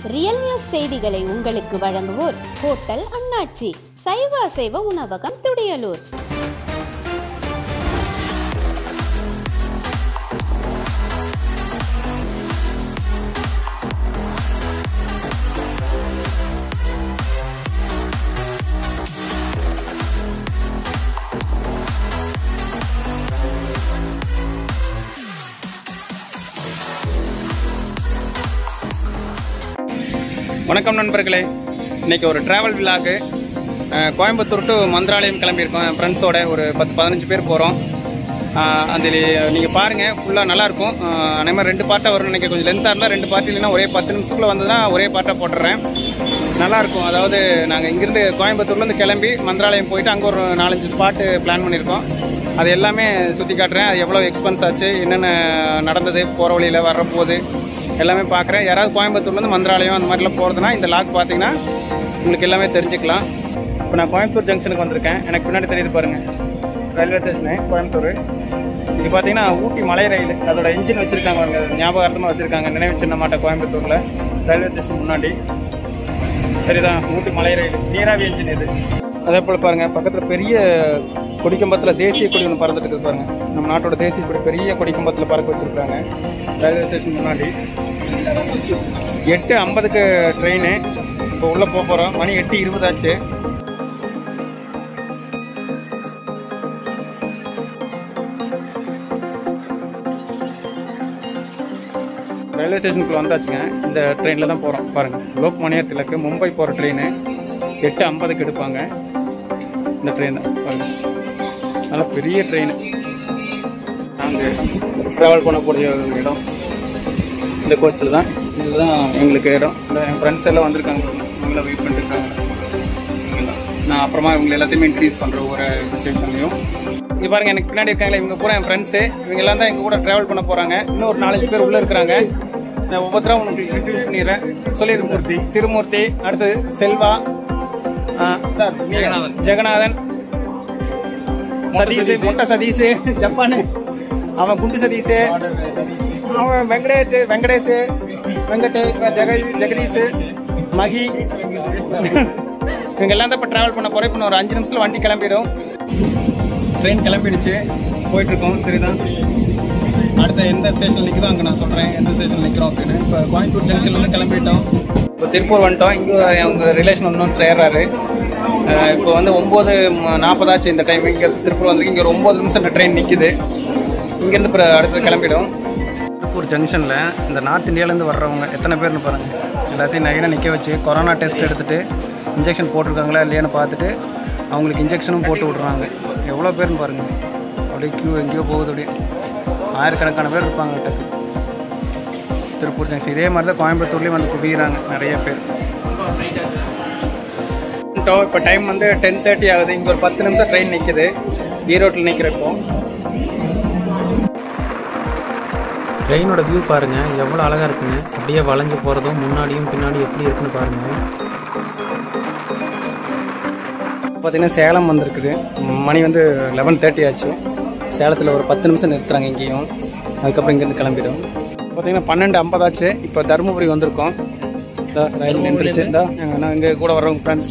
Real news செய்திகளை உங்களுக்கு வழங்குவோர் ஹோட்டல் அண்ணாச்சி சைவ அசைவ உணவகம் துடியலூர் வணக்கம் நண்பர்களே இன்னைக்கு ஒரு டிராவல் விழாக்கு கோயம்புத்தூர் டு மந்திராலயம் கிளம்பியிருக்கோம் என் ஃப்ரெண்ட்ஸோட ஒரு பத்து பதினஞ்சு பேர் போகிறோம் அதில் நீங்கள் பாருங்கள் ஃபுல்லாக நல்லாயிருக்கும் அதே மாதிரி ரெண்டு பார்ட்டாக வரும் நினைக்க கொஞ்சம் லென்த்தாக இருந்தால் ரெண்டு பார்ட்டி இல்லைன்னா ஒரே பத்து நிமிஷத்துக்குள்ளே வந்ததுன்னா ஒரே பார்ட்டாக போட்டுடுறேன் நல்லாயிருக்கும் அதாவது நாங்கள் இங்கேருந்து கோயம்புத்தூர்லேருந்து கிளம்பி மந்திராலயம் போயிட்டு அங்கே ஒரு நாலஞ்சு ஸ்பாட்டு பிளான் பண்ணியிருக்கோம் அது எல்லாமே சுற்றி காட்டுறேன் அது எவ்வளோ எக்ஸ்பென்ஸ் ஆச்சு என்னென்ன நடந்தது போகிற வழியில் வர்ற போது எல்லாமே பார்க்குறேன் யாராவது கோயம்புத்தூர்லேருந்து மந்திராலயம் அந்த மாதிரிலாம் போகிறதுனா இந்த லாக் பார்த்தீங்கன்னா உங்களுக்கு எல்லாமே தெரிஞ்சுக்கலாம் இப்போ நான் கோயம்புத்தூர் ஜங்ஷனுக்கு வந்திருக்கேன் எனக்கு பின்னாடி தெரியுது பாருங்கள் ரயில்வே ஸ்டேஷனு கோயம்புத்தூர் இது பார்த்தீங்கன்னா ஊட்டி மலை ரயில் அதோட இன்ஜின் வச்சுருக்காங்க பாருங்க அது ஞாபகார்த்தமாக வச்சுருக்காங்க நினைவு சின்னமாட்ட கோயம்புத்தூரில் ரயில்வே ஸ்டேஷன் முன்னாடி சரிதான் ஊட்டி மலை ரயில் நீராவி இன்ஜின் இது அதே போல் பாருங்கள் பக்கத்தில் பெரிய கொடிக்கம்பத்தில் தேசிய கொடி ஒன்று பறந்துட்டு இருக்குது பாருங்க நம்ம நாட்டோட தேசிய கொடி பெரிய கொடிக்கம்பத்தில் பறக்க வச்சுருக்காங்க ரயில்வே ஸ்டேஷன் முன்னாடி எட்டு ஐம்பதுக்கு ட்ரெயின் இப்போ உள்ளே போக போகிறோம் மணி எட்டு இருபதாச்சு ரயில்வே ஸ்டேஷனுக்குள்ள வந்தாச்சுங்க இந்த ட்ரெயினில் தான் போகிறோம் பாருங்கள் லோக்மானிய திலக்கு மும்பை போகிற ட்ரெயின் எட்டு ஐம்பதுக்கு எடுப்பாங்க இந்த ட்ரெயின் தான் பாருங்கள் நல்ல பெரிய ட்ரெயின் நாங்கள் ட்ராவல் பண்ணக்கூடிய ஒரு இடம் இந்த கோச்சில் தான் இதில் தான் எங்களுக்கு இடம் இந்த என் ஃப்ரெண்ட்ஸ் எல்லாம் வந்திருக்காங்க அவங்கள வெயிட் பண்ணிருக்காங்க நான் அப்புறமா இவங்க எல்லாத்தையுமே இன்ட்ரடியூஸ் பண்ணுறேன் ஒவ்வொரு ஸ்டேஷன்லையும் இது பாருங்க எனக்கு பின்னாடி இருக்காங்களே இவங்க பூரா என் ஃப்ரெண்ட்ஸு இவங்க எல்லாம் தான் எங்க கூட ட்ராவல் பண்ண போகிறாங்க இன்னும் ஒரு நாலஞ்சு பேர் உள்ளே இருக்கிறாங்க நான் ஒவ்வொருத்தரும் உங்களுக்கு இன்ட்ரடியூஸ் பண்ணிடுறேன் சொல்லிடு மூர்த்தி திருமூர்த்தி அடுத்து செல்வா ஆ, சார் ஜெகநாதன் ஜெகநாதன் சதீஷ் முட்டை சதீஷ் ஜப்பானு அவன் குண்டு சதீஷ் அவன் வெங்கடேஷ் வெங்கடேஷ் வெங்கட் இவன் ஜெகதி ஜெகதீஷ் மகி இவங்க எல்லாம் தான் இப்போ ட்ராவல் பண்ண போகிறோம் இப்போ இன்னும் ஒரு அஞ்சு நிமிஷத்தில் வண்டி கிளம்பிடும் ட்ரெயின் கிளம்பிடுச்சு போயிட்டு இருக்கோம் தெரியுதா அடுத்த எந்த ஸ்டேஷனில் நிற்கிறோம் அங்கே நான் சொல்கிறேன் எந்த ஸ்டேஷனில் நிற்கிறோம் அப்படின்னு இப்போ கோயம்புத்தூர் ஜங்ஷன்லேருந்து கிளம்பிட்டோம் இப்போ திருப்பூர் வந்துட்டோம் இங்கே அவங்க ரிலேஷன் ஒன்றும் ஏறாரு அஹ் இப்போ வந்து ஒம்பது நாற்பதாச்சு இந்த டைம் இங்கே திருப்பூர் வந்திருக்கு இங்கே ஒரு ஒம்பது நிமிஷம் இந்த ட்ரெயின் நிற்குது இங்கேருந்து இப்போ அடுத்து கிளம்பிடும் திருப்பூர் ஜங்ஷனில் இந்த நார்த் இந்தியாவிலேருந்து வர்றவங்க எத்தனை பேர்னு பாருங்கள் எல்லாத்தையும் நகையாக நிற்க வச்சு கொரோனா டெஸ்ட் எடுத்துகிட்டு இன்ஜெக்ஷன் போட்டிருக்காங்களா இல்லையான்னு பார்த்துட்டு அவங்களுக்கு இன்ஜெக்ஷனும் போட்டு விட்றாங்க எவ்வளோ பேர்னு பாருங்கள் அப்படியே க்யூ எங்கேயோ போகுது அப்படியே ஆயிரக்கணக்கான பேர் இருப்பாங்க கிட்ட திருப்பூர் ஜங்ஷன் இதே மாதிரி தான் கோயம்புத்தூர்லேயும் வந்து குவிகிறாங்க நிறைய பேர் இப்போ டைம் வந்து டென் தேர்ட்டி ஆகுது இங்கே ஒரு பத்து நிமிஷம் ட்ரெயின் நிற்குது ஈரோட்டில் நிற்கிறப்போ ட்ரெயினோட வியூ பாருங்கள் எவ்வளோ அழகாக இருக்குங்க அப்படியே வளைஞ்சு போகிறதும் முன்னாடியும் பின்னாடி எப்படி இருக்குன்னு பாருங்கள் பார்த்தீங்கன்னா சேலம் வந்திருக்குது மணி வந்து லெவன் தேர்ட்டி ஆச்சு சேலத்தில் ஒரு பத்து நிமிஷம் நிறுத்துறாங்க இங்கேயும் அதுக்கப்புறம் இங்கேருந்து கிளம்பிடும் பார்த்தீங்கன்னா பன்னெண்டு ஐம்பதாச்சு இப்போ தருமபுரி வந்திருக்கோம் இதோ ரயில் நின்றுச்சு இந்தா நான் இங்கே கூட வர்றவங்க ஃப்ரெண்ட்ஸ்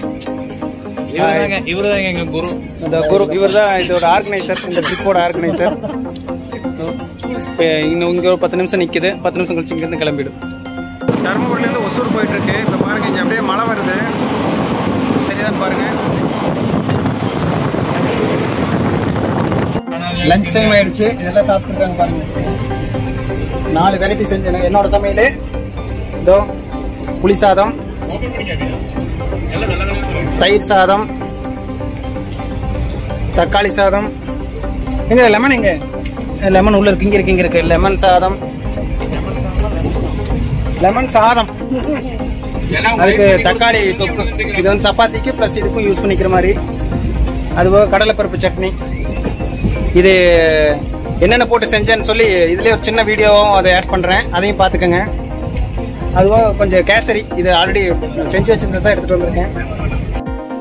இவரு தாங்க எங்க குரு இந்த குரு இவர் தான் இதோட ஆர்கனைசர் இந்த ட்ரிப்போட ஆர்கனைசர் இப்போ இன்னும் இங்கே ஒரு பத்து நிமிஷம் நிற்குது பத்து நிமிஷம் கழிச்சு இங்கேருந்து கிளம்பிடும் தருமபுரிலேருந்து ஒசூர் போயிட்டு இருக்கு இப்போ பாருங்க இங்கே அப்படியே மழை வருது சரிதான் பாருங்க லஞ்ச் டைம் ஆயிடுச்சு இதெல்லாம் சாப்பிட்டுருக்காங்க பாருங்க நாலு வெரைட்டி செஞ்சேன் என்னோட சமையல் இதோ புளி சாதம் தயிர் சாதம் தக்காளி சாதம் எங்க லெமன் எங்க லெமன் உள்ள இருக்கு இங்க இருக்கு இங்க இருக்கு லெமன் சாதம் லெமன் சாதம் அதுக்கு தக்காளி தொக்கு இது வந்து சப்பாத்திக்கு ப்ளஸ் இதுக்கும் யூஸ் பண்ணிக்கிற மாதிரி அதுபோக கடலைப்பருப்பு சட்னி இது என்னென்ன போட்டு செஞ்சேன்னு சொல்லி இதுலேயே ஒரு சின்ன வீடியோவும் அதை ஆட் பண்ணுறேன் அதையும் பார்த்துக்கோங்க அதுவும் கொஞ்சம் கேசரி இது ஆல்ரெடி செஞ்சு வச்சிருந்தது தான் எடுத்துகிட்டு வந்திருக்கேன்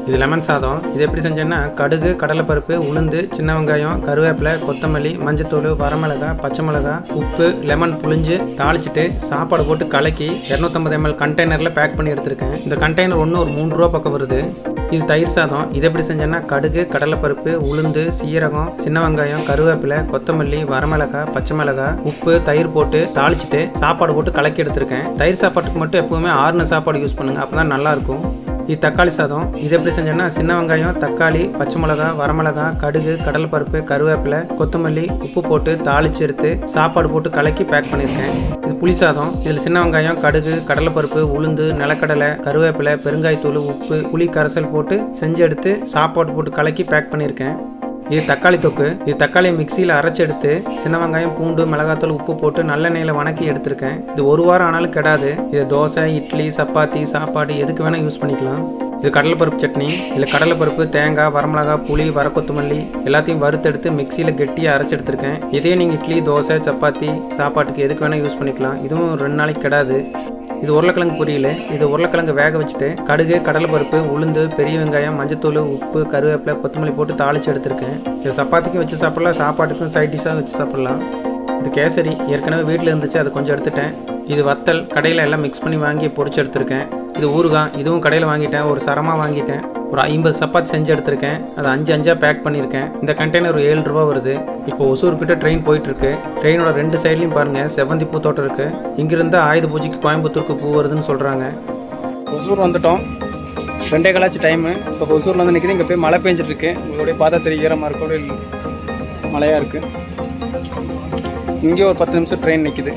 இது லெமன் சாதம் இது எப்படி செஞ்சேன்னா கடுகு கடலைப்பருப்பு உளுந்து சின்ன வெங்காயம் கருவேப்பிலை கொத்தமல்லி மஞ்சத்தூள் வரமிளகாய் பச்சை மிளகாய் உப்பு லெமன் புளிஞ்சு தாளிச்சிட்டு சாப்பாடு போட்டு கலக்கி இரநூத்தம்பது எம்எல் கண்டெய்னரில் பேக் பண்ணி எடுத்திருக்கேன் இந்த கண்டெய்னர் ஒன்று ஒரு மூணு ரூபா பக்கம் வருது இது தயிர் சாதம் இது எப்படி செஞ்சேன்னா கடுகு கடலைப்பருப்பு உளுந்து சீரகம் சின்ன வெங்காயம் கருவேப்பிலை கொத்தமல்லி வரமிளகாய் பச்சை மிளகாய் உப்பு தயிர் போட்டு தாளிச்சிட்டு சாப்பாடு போட்டு கலக்கி எடுத்திருக்கேன் தயிர் சாப்பாட்டுக்கு மட்டும் எப்பவுமே ஆறுன சாப்பாடு யூஸ் பண்ணுங்க அப்போ தான் நல்லாயிருக்கும் இது தக்காளி சாதம் இது எப்படி செஞ்சேன்னா சின்ன வெங்காயம் தக்காளி பச்சை மிளகா வரமிளகா கடுகு கடலைப்பருப்பு கருவேப்பிலை கொத்தமல்லி உப்பு போட்டு தாளிச்சு எடுத்து சாப்பாடு போட்டு கலக்கி பேக் பண்ணியிருக்கேன் இது புளி சாதம் இதில் சின்ன வெங்காயம் கடுகு கடலைப்பருப்பு உளுந்து நிலக்கடலை கருவேப்பிலை பெருங்காயத்தூள் உப்பு புளி கரைசல் போட்டு செஞ்சு எடுத்து சாப்பாடு போட்டு கலக்கி பேக் பண்ணியிருக்கேன் இது தக்காளி தொக்கு இது தக்காளியை மிக்சியில் அரைச்சி எடுத்து சின்ன வெங்காயம் பூண்டு மிளகாத்தூள் உப்பு போட்டு நல்லெண்ணெயில் வணக்கி எடுத்திருக்கேன் இது ஒரு வாரம் ஆனாலும் கெடாது இது தோசை இட்லி சப்பாத்தி சாப்பாடு எதுக்கு வேணால் யூஸ் பண்ணிக்கலாம் இது கடலைப்பருப்பு சட்னி இதில் கடலைப்பருப்பு தேங்காய் வரமிளகா புளி வரக்கொத்தமல்லி எல்லாத்தையும் வறுத்தெடுத்து மிக்சியில் கெட்டியாக அரைச்சி எடுத்திருக்கேன் இதே நீங்கள் இட்லி தோசை சப்பாத்தி சாப்பாட்டுக்கு எதுக்கு வேணால் யூஸ் பண்ணிக்கலாம் இதுவும் ரெண்டு நாளைக்கு கெடாது இது உருளைக்கிழங்கு பொரியல் இது உருளைக்கிழங்கு வேக வச்சுட்டு கடுகு கடலைப்பருப்பு உளுந்து பெரிய வெங்காயம் மஞ்சத்தூள் உப்பு கருவேப்பிலை கொத்தமல்லி போட்டு தாளித்து எடுத்திருக்கேன் இது சப்பாத்திக்கும் வச்சு சாப்பிடலாம் சாப்பாட்டுக்கும் சைட் டிஷ்ஷாக வச்சு சாப்பிடலாம் இது கேசரி ஏற்கனவே வீட்டில் இருந்துச்சு அதை கொஞ்சம் எடுத்துட்டேன் இது வத்தல் கடையில் எல்லாம் மிக்ஸ் பண்ணி வாங்கி பொரிச்சு எடுத்திருக்கேன் இது ஊறுகாய் இதுவும் கடையில் வாங்கிட்டேன் ஒரு சரமாக வாங்கிட்டேன் ஒரு ஐம்பது சப்பாத்தி செஞ்சு எடுத்திருக்கேன் அது அஞ்சு அஞ்சாக பேக் பண்ணியிருக்கேன் இந்த கண்டெய்னர் ஒரு ஏழு ரூபா வருது இப்போ ஒசூர் கிட்ட ட்ரெயின் போயிட்டு இருக்கு ட்ரெயினோட ரெண்டு சைட்லையும் பாருங்க செவ்வந்தி பூ தோட்டம் இருக்கு இங்கிருந்து ஆயுத பூஜைக்கு கோயம்புத்தூருக்கு பூ வருதுன்னு சொல்றாங்க ஒசூர் வந்துட்டோம் ரெண்டே கலாச்சு டைமு இப்போ ஒசூரில் வந்து நிற்கிது இங்கே போய் மழை பெஞ்சிட்டு இருக்கு உங்களுடைய பார்த்தா தெரிய ஈரமாக இருக்கு அப்படியே மழையாக இருக்கு இங்கே ஒரு பத்து நிமிஷம் ட்ரெயின் நிற்கிது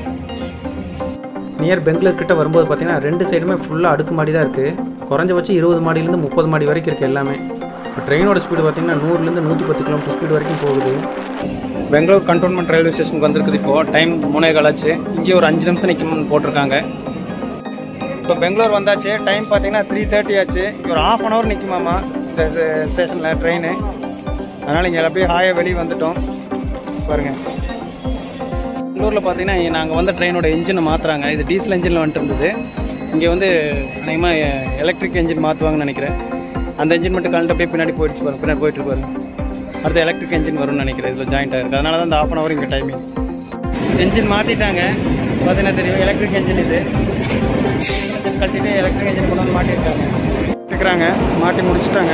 நியர் பெங்களூர் கிட்ட வரும்போது பார்த்தீங்கன்னா ரெண்டு சைடுமே ஃபுல்லாக அடுக்கு மாடி தான் இருக்குது குறைஞ்சபட்சம் இருபது மாடியிலேருந்து முப்பது மாடி வரைக்கும் இருக்குது எல்லாமே இப்போ ட்ரெயினோட ஸ்பீடு பார்த்தீங்கன்னா நூறுலேருந்து நூற்றி பத்து கிலோமீட்டர் ஸ்பீடு வரைக்கும் போகுது பெங்களூர் கண்டோன்மெண்ட் ரயில்வே ஸ்டேஷனுக்கு வந்திருக்குது இப்போது டைம் மூணே காலாச்சு இங்கே ஒரு அஞ்சு நிமிஷம் நிற்கும்னு போட்டிருக்காங்க இப்போ பெங்களூர் வந்தாச்சு டைம் பார்த்தீங்கன்னா த்ரீ தேர்ட்டி ஆச்சு இங்க ஒரு ஆஃப் அன் ஹவர் நிற்குமாமா இந்த ஸ்டேஷனில் ட்ரெயின் அதனால் இங்கே அப்படியே ஹாயாக வெளியே வந்துட்டோம் பாருங்கள் பெங்களூரில் பார்த்தீங்கன்னா நாங்கள் வந்த ட்ரெயினோட இன்ஜினை மாற்றுறாங்க இது டீசல் இன்ஜினில் வந்துட்டு இருந்தது இங்கே வந்து அநேகமாக எலக்ட்ரிக் இன்ஜின் மாற்றுவாங்கன்னு நினைக்கிறேன் அந்த இன்ஜின் மட்டும் கலந்து அப்படியே பின்னாடி போயிடுச்சு பாருங்க பின்னாடி போயிட்டு இருக்கு பாருங்க அடுத்து எலக்ட்ரிக் இன்ஜின் வரும்னு நினைக்கிறேன் இதில் ஜாயிண்ட் ஆயிருக்கு அதனால தான் இந்த ஆஃப் அன் ஹவர் இங்கே டைமிங் இன்ஜின் மாற்றிட்டாங்க பார்த்தீங்கன்னா தெரியும் எலக்ட்ரிக் இன்ஜின் இது இன்ஜின் கட்டிட்டு எலக்ட்ரிக் இன்ஜின் கொண்டு வந்து மாட்டியிருக்காங்க இருக்கிறாங்க மாட்டி முடிச்சுட்டாங்க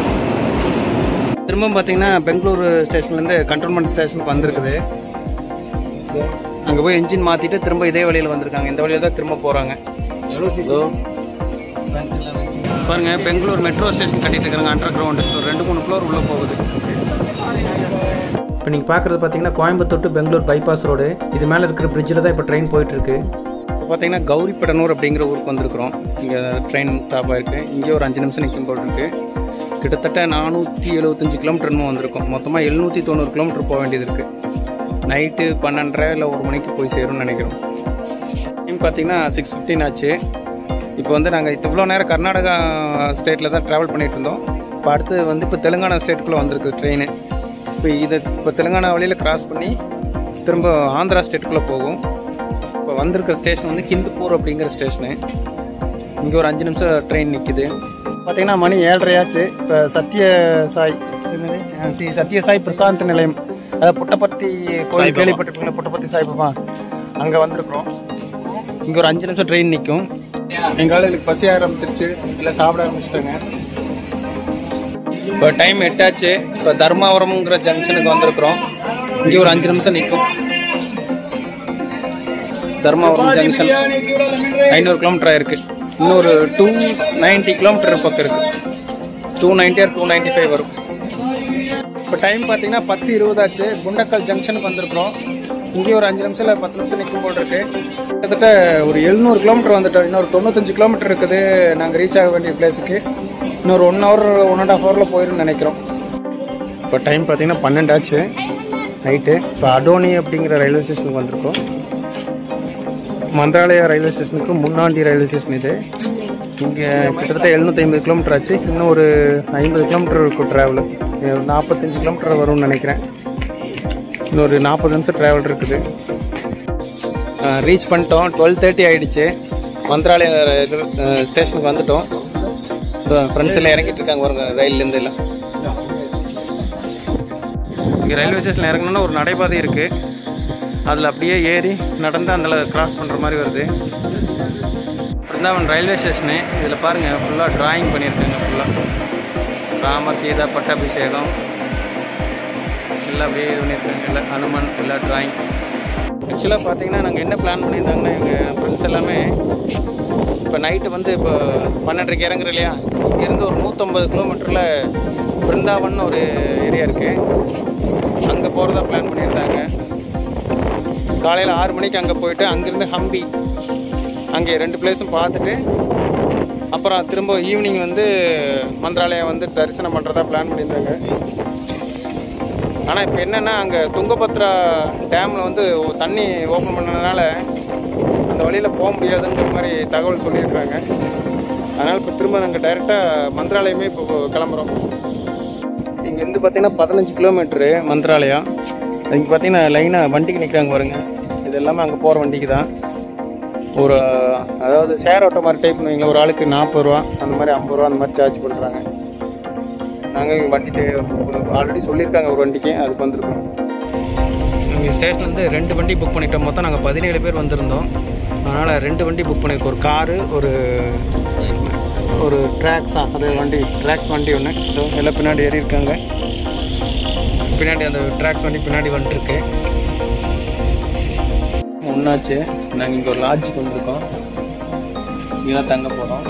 திரும்பவும் பார்த்தீங்கன்னா பெங்களூரு ஸ்டேஷன்லேருந்து கண்ட்ரோல்மெண்ட் ஸ்டேஷனுக்கு வந்திருக்குது அங்கே போய் இன்ஜின் மாற்றிட்டு திரும்ப இதே வழியில் வந்திருக்காங்க இந்த வழியில் தான் திரும்ப போகிறாங்க பாருங்க பெங்களூர் மெட்ரோ ஸ்டேஷன் கட்டிட்டு இருக்காங்க அண்டர் கிரவுண்டு ஒரு ரெண்டு மூணு ஃப்ளோர் உள்ளே போகுது இப்போ நீங்கள் பார்க்குறது பார்த்தீங்கன்னா Coimbatore to Bangalore bypass road இது மேலே இருக்கிற பிரிட்ஜில் தான் இப்போ ட்ரெயின் போயிட்டுருக்கு இப்போ பார்த்தீங்கன்னா கௌரிப்படனூர் அப்படிங்கிற ஊருக்கு வந்திருக்கிறோம் இங்கே ட்ரெயின் ஸ்டாப் ஆயிருக்கு இங்கே ஒரு அஞ்சு நிமிஷம் நிற்கும் போல் இருக்கு கிட்டத்தட்ட நானூற்றி எழுபத்தஞ்சு கிலோமீட்டர் இன்னும் வந்திருக்கோம் மொத்தமாக எழுநூற்றி தொண்ணூறு கிலோமீட்டர் போக வேண்டியது இருக்குது நைட்டு பன்னெண்டரை இல்லை ஒரு மணிக்கு போய் சேரும்னு நினைக்கிறோம் டைம் பார்த்தீங்கன்னா சிக்ஸ் ஃபிஃப்டின் ஆச்சு இப்போ வந்து நாங்கள் இவ்வளோ நேரம் கர்நாடகா ஸ்டேட்டில் தான் ட்ராவல் பண்ணிட்டு இருந்தோம் இப்போ அடுத்து வந்து இப்போ தெலுங்கானா ஸ்டேட்டுக்குள்ளே வந்திருக்கு ட்ரெயின் இப்போ இதை இப்போ தெலுங்கானா வழியில் கிராஸ் பண்ணி திரும்ப ஆந்திரா ஸ்டேட்டுக்குள்ளே போகும் இப்போ வந்திருக்கிற ஸ்டேஷன் வந்து ஹிந்துப்பூர் அப்படிங்கிற ஸ்டேஷனு இங்கே ஒரு அஞ்சு நிமிஷம் ட்ரெயின் நிற்கிது பார்த்தீங்கன்னா மணி ஏழரையாச்சு இப்போ சத்ய சாய் என்னது? அஹ் ஸ்ரீ சத்ய சாய் பிரசாந்த் நிலையம் அதாவது புட்டபர்த்தி கோயில் கேள்விப்பட்டிருப்பீங்களா புட்டபர்த்தி சாய்பாபா அங்கே வந்திருக்கிறோம் இங்கே ஒரு அஞ்சு நிமிஷம் ட்ரெயின் நிற்கும் எங்கள் ஆளுகளுக்கு பசி ஆரம்பிச்சிருச்சு இல்லை சாப்பிட ஆரம்பிச்சிட்டாங்க இப்போ டைம் எட்டாச்சு இப்போ தர்மாவரம்ங்கிற ஜங்ஷனுக்கு வந்திருக்கிறோம் இங்கே ஒரு அஞ்சு நிமிஷம் நிற்கும் தர்மாவரம் ஜங்ஷன் ஐநூறு கிலோமீட்டர் ஆயிருக்கு இன்னொரு டூ நைன்ட்டி கிலோமீட்டர் பக்கம் இருக்கு two ninety or two ninety five வரும் இப்போ டைம் பார்த்தீங்கன்னா பத்து இருபதாச்சு குண்டக்கல் ஜங்ஷனுக்கு வந்திருக்கிறோம் இங்கே ஒரு அஞ்சு நிமிஷம் இல்லை பத்து நிமிஷம் நிற்கும் போல் இருக்கு கிட்டத்தட்ட ஒரு எழுநூறு கிலோமீட்டர் வந்துட்டோம் இன்னொரு தொண்ணூத்தஞ்சு கிலோமீட்டர் இருக்குது நாங்கள் ரீச் ஆக வேண்டிய பிளேஸுக்கு இன்னொரு one hour one and half ஹவரில் போயிரும்னு நினைக்கிறோம் இப்போ டைம் பார்த்தீங்கன்னா பன்னெண்டு ஆச்சு நைட்டு இப்போ அடோனி அப்படிங்கிற ரயில்வே ஸ்டேஷனுக்கு வந்திருக்கோம் மந்திராலயா ரயில்வே ஸ்டேஷனுக்கு முன்னாடி ரயில்வே ஸ்டேஷன் இது இங்கே கிட்டத்தட்ட எழுநூற்றி ஐம்பது கிலோமீட்டர் ஆச்சு இன்னும் ஒரு ஐம்பது கிலோமீட்டர் இருக்கும் ட்ராவல் நாற்பத்தஞ்சு கிலோமீட்டர் வரும்னு நினைக்கிறேன் இன்னொரு நாற்பது நிமிஷம் ட்ராவல் இருக்குது ரீச் பண்ணிட்டோம் டுவெல் தேர்ட்டி ஆகிடுச்சு மந்திராலயா ஸ்டேஷனுக்கு வந்துட்டோம் ஃப்ரெண்ட்ஸ் எல்லாம் இறங்கிட்டு இருக்காங்க பாருங்க ரயில்லேருந்து எல்லாம் இங்கே ரயில்வே ஸ்டேஷனில் இறங்கணுன்னா ஒரு நடைபாதை இருக்குது அதில் அப்படியே ஏறி நடந்து அதில் கிராஸ் பண்ணுற மாதிரி வருது பிருந்தாவன் ரயில்வே ஸ்டேஷனு இதில் பாருங்கள் ஃபுல்லாக டிராயிங் பண்ணியிருக்காங்க ஃபுல்லாக ராமர் சீதா பட்டாபிஷேகம் எல்லாம் அப்படியே இது பண்ணியிருக்காங்க எல்லாம் ஹனுமான் எல்லாம் டிராயிங் ஆக்சுவலாக பார்த்தீங்கன்னா நாங்கள் என்ன பிளான் பண்ணியிருந்தாங்கன்னா எங்கள் ஃப்ரெண்ட்ஸ் எல்லாமே இப்போ நைட்டு வந்து இப்போ பன்னெண்டரைக்கு இறங்குற இல்லையா இங்கேருந்து ஒரு நூற்றம்பது கிலோமீட்டரில் பிருந்தாவன் ஒரு ஏரியா இருக்குது அங்கே போகிறதா பிளான் பண்ணியிருந்தாங்க காலையில் ஆறு மணிக்கு அங்கே போயிட்டு அங்கேருந்து ஹம்பி அங்கே ரெண்டு பிளேஸும் பார்த்துட்டு அப்புறம் திரும்ப ஈவினிங் வந்து மந்திராலயம் வந்து தரிசனம் பண்ணுறதா பிளான் பண்ணியிருந்தாங்க ஆனால் இப்போ என்னென்னா அங்கே துங்கபத்ரா டேமில் வந்து தண்ணி ஓப்பன் பண்ணதுனால அந்த வழியில் போக முடியாதுங்கிற மாதிரி தகவல் சொல்லியிருக்காங்க அதனால் இப்போ திரும்ப நாங்கள் டைரெக்டாக மந்திராலயமே இப்போ கிளம்புறோம் இங்கேருந்து பார்த்தீங்கன்னா பதினஞ்சு கிலோமீட்ரு மந்திராலயம் இங்கே பார்த்தீங்கன்னா லைனாக வண்டிக்கு நிற்கிறாங்க பாருங்க இது எல்லாமே அங்கே போகிற வண்டிக்கு தான் ஒரு அதாவது ஷேர் ஆட்டோ மாதிரி டைப் வைங்களேன் ஒரு ஆளுக்கு நாற்பது ரூபா அந்த மாதிரி ஐம்பது ரூபா அந்த மாதிரி சார்ஜ் பண்ணுறாங்க நாங்கள் இங்கே வண்டி ஆல்ரெடி சொல்லியிருக்காங்க ஒரு வண்டிக்கு அதுக்கு வந்திருக்கோம் இங்கே ஸ்டேஷன்லேருந்து ரெண்டு வண்டி புக் பண்ணிட்டோம் மொத்தம் நாங்கள் பதினேழு பேர் வந்திருந்தோம் அதனால் ரெண்டு வண்டி புக் பண்ணியிருக்கோம் ஒரு காரு ஒரு ஒரு ட்ராக்ஸா அது வண்டி ட்ராக்ஸ் வண்டி ஒன்று இதோ எல்லாம் பின்னாடி ஏறி இருக்காங்க பின்னாடி அந்த ட்ராக்ஸ் வண்டி பின்னாடி வந்துட்டுருக்கு ஒன்றாச்சு நாங்கள் இங்கே ஒரு லாட்ஜுக்கு வந்திருக்கோம் இங்கே தான் தங்க போகிறோம்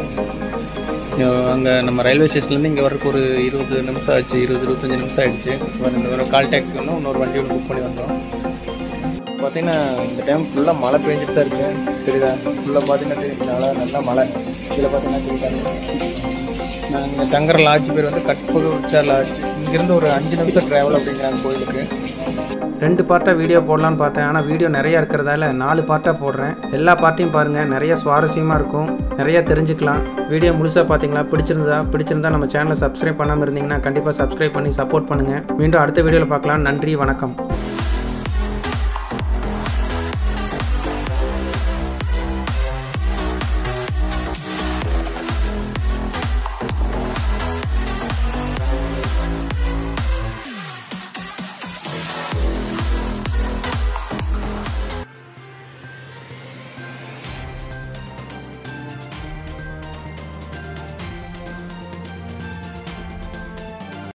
அங்கே நம்ம ரயில்வே ஸ்டேஷன்லேருந்து இங்கே வரக்கு ஒரு இருபது நிமிஷம் ஆச்சு இருபது இருபத்தஞ்சி நிமிஷம் ஆயிடுச்சு இப்போ இந்த ஒரு கால் டாக்ஸி ஒன்று இன்னொரு வண்டி ஒன்று புக் பண்ணி வந்தோம் பார்த்தீங்கன்னா இந்த டைம் ஃபுல்லாக மழை பெஞ்சிட்டு தான் இருக்குது தெரியுதா ஃபுல்லாக பார்த்தீங்கன்னா தெரியுது நல்லா நல்லா மழை இதில் பார்த்தீங்கன்னா தெரியுதா நாங்கள் தங்குற லாட்ஜ் பேர் வந்து கட்பகுச்சா லாட்ஜ் இங்கேருந்து ஒரு அஞ்சு நிமிஷம் ட்ராவல் அப்படிங்கிறாங்க கோயிலுக்கு ரெண்டு பார்ட்டாக வீடியோ போடலான்னு பார்த்தேன் ஆனால் வீடியோ நிறையா இருக்கிறதால நாலு பார்ட்டாக போடுறேன் எல்லா பார்ட்டையும் பாருங்கள் நிறைய சுவாரஸ்யமாக இருக்கும் நிறையா தெரிஞ்சுக்கலாம் வீடியோ முழுசாக பார்த்தீங்களா பிடிச்சிருந்ததா பிடிச்சிருந்தா நம்ம சேனலை சப்ஸ்கிரைப் பண்ணாமல் இருந்தீங்கன்னா கண்டிப்பாக சப்ஸ்கிரைப் பண்ணி சப்போர்ட் பண்ணுங்கள் மீண்டும் அடுத்த வீடியோவில் பார்க்கலாம் நன்றி வணக்கம்